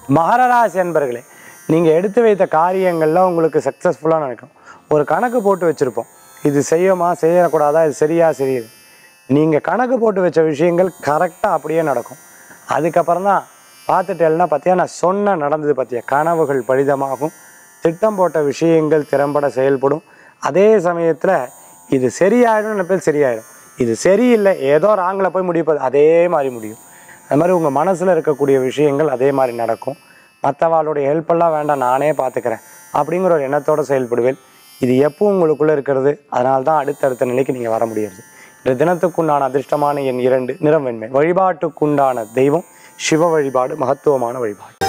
மகர ராசி அன்பர்களே நீங்கள் எடுத்து வைத்த காரியங்கள்லாம் உங்களுக்கு சக்ஸஸ்ஃபுல்லாக நடக்கும் ஒரு கணக்கு போட்டு வச்சுருப்போம் இது செய்யுமா செய்யக்கூடாதா இது சரியா சரியுது நீங்கள் கணக்கு போட்டு வச்ச விஷயங்கள் கரெக்டாக அப்படியே நடக்கும் அதுக்கப்புறம் தான் பார்த்துட்டேன்னா பார்த்தியா நான் சொன்ன நடந்தது பார்த்தியா கனவுகள் பலிதமாகும் திட்டம் போட்ட விஷயங்கள் திறம்பட செயல்படும் அதே சமயத்தில் இது சரியாயிடும் நினைப்பது சரியாயிடும் இது சரியில்லை ஏதோ ராங்கில் போய் முடிப்பது அதே மாதிரி முடியும் அது மாதிரி உங்கள் மனசில் இருக்கக்கூடிய விஷயங்கள் அதே மாதிரி நடக்கும் மற்றவாளுடைய ஹெல்ப்பெல்லாம் வேண்டாம் நானே பார்த்துக்கிறேன் அப்படிங்கிற ஒரு எண்ணத்தோடு செயல்படுவேன் இது எப்போ உங்களுக்குள்ளே இருக்கிறது அதனால தான் அடுத்தடுத்த நிலைக்கு நீங்கள் வர முடியாது இந்த தினத்துக்குண்டான அதிர்ஷ்டமான எண் இரண்டு நிறம் வெண்மை வழிபாட்டுக்குண்டான தெய்வம் சிவ வழிபாடு மகத்துவமான வழிபாடு